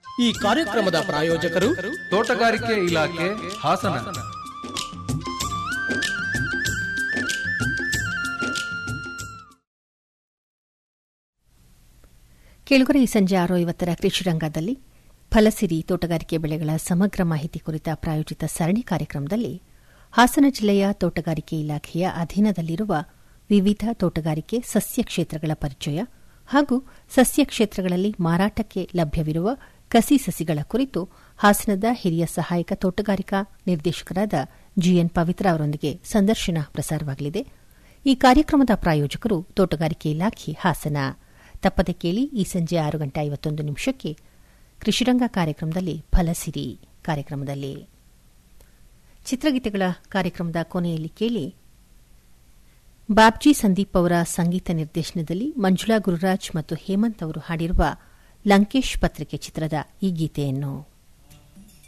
ಈ ಕಾರ್ಯಕ್ರಮದ ಪ್ರಾಯೋಜಕರು ತೋಟಗಾರಿಕೆ ಇಲಾಖೆ ಹಾಸನ ಕೇಳುಗರ ಈ ಸಂಜೆ ಆರು ಐವತ್ತರ ಕೃಷಿ ರಂಗದಲ್ಲಿ ಫಲಸಿರಿ ತೋಟಗಾರಿಕೆ ಬೆಳೆಗಳ ಸಮಗ್ರ ಮಾಹಿತಿ ಕುರಿತ ಪ್ರಾಯೋಜಿತ ಸರಣಿ ಕಾರ್ಯಕ್ರಮದಲ್ಲಿ ಹಾಸನ ಜಿಲ್ಲೆಯ ತೋಟಗಾರಿಕೆ ಇಲಾಖೆಯ ಅಧೀನದಲ್ಲಿರುವ ವಿವಿಧ ತೋಟಗಾರಿಕೆ ಸಸ್ಯ ಕ್ಷೇತ್ರಗಳ ಪರಿಚಯ ಹಾಗೂ ಸಸ್ಯ ಕ್ಷೇತ್ರಗಳಲ್ಲಿ ಮಾರಾಟಕ್ಕೆ ಲಭ್ಯವಿರುವ ಕಸಿ ಸಸಿಗಳ ಕುರಿತು ಹಾಸನದ ಹಿರಿಯ ಸಹಾಯಕ ತೋಟಗಾರಿಕಾ ನಿರ್ದೇಶಕರಾದ ಜಿಎನ್ ಪವಿತ್ರ ಅವರೊಂದಿಗೆ ಸಂದರ್ಶನ ಪ್ರಸಾರವಾಗಲಿದೆ ಈ ಕಾರ್ಯಕ್ರಮದ ಪ್ರಾಯೋಜಕರು ತೋಟಗಾರಿಕೆ ಇಲಾಖೆ ಹಾಸನ ತಪ್ಪದೆ ಕೇಳಿ ಈ ಸಂಜೆ ಆರು ಗಂಟೆ ಐವತ್ತೊಂದು ನಿಮಿಷಕ್ಕೆ ಕೃಷಿರಂಗ ಕಾರ್ಯಕ್ರಮದಲ್ಲಿ ಫಲಸಿರಿ ಕಾರ್ಯಕ್ರಮದಲ್ಲಿ ಚಿತ್ರಗೀತೆಗಳ ಕಾರ್ಯಕ್ರಮದ ಕೊನೆಯಲ್ಲಿ ಕೇಳಿ ಬಾಬ್ಜಿ ಸಂದೀಪ್ ಅವರ ಸಂಗೀತ ನಿರ್ದೇಶನದಲ್ಲಿ ಮಂಜುಳಾ ಗುರುರಾಜ್ ಮತ್ತು ಹೇಮಂತ್ ಅವರು ಹಾಡಿರುವ ಲಂಕೇಶ್ ಪತ್ರಿಕೆ ಚಿತ್ರದ ಈ ಗೀತೆಯನ್ನು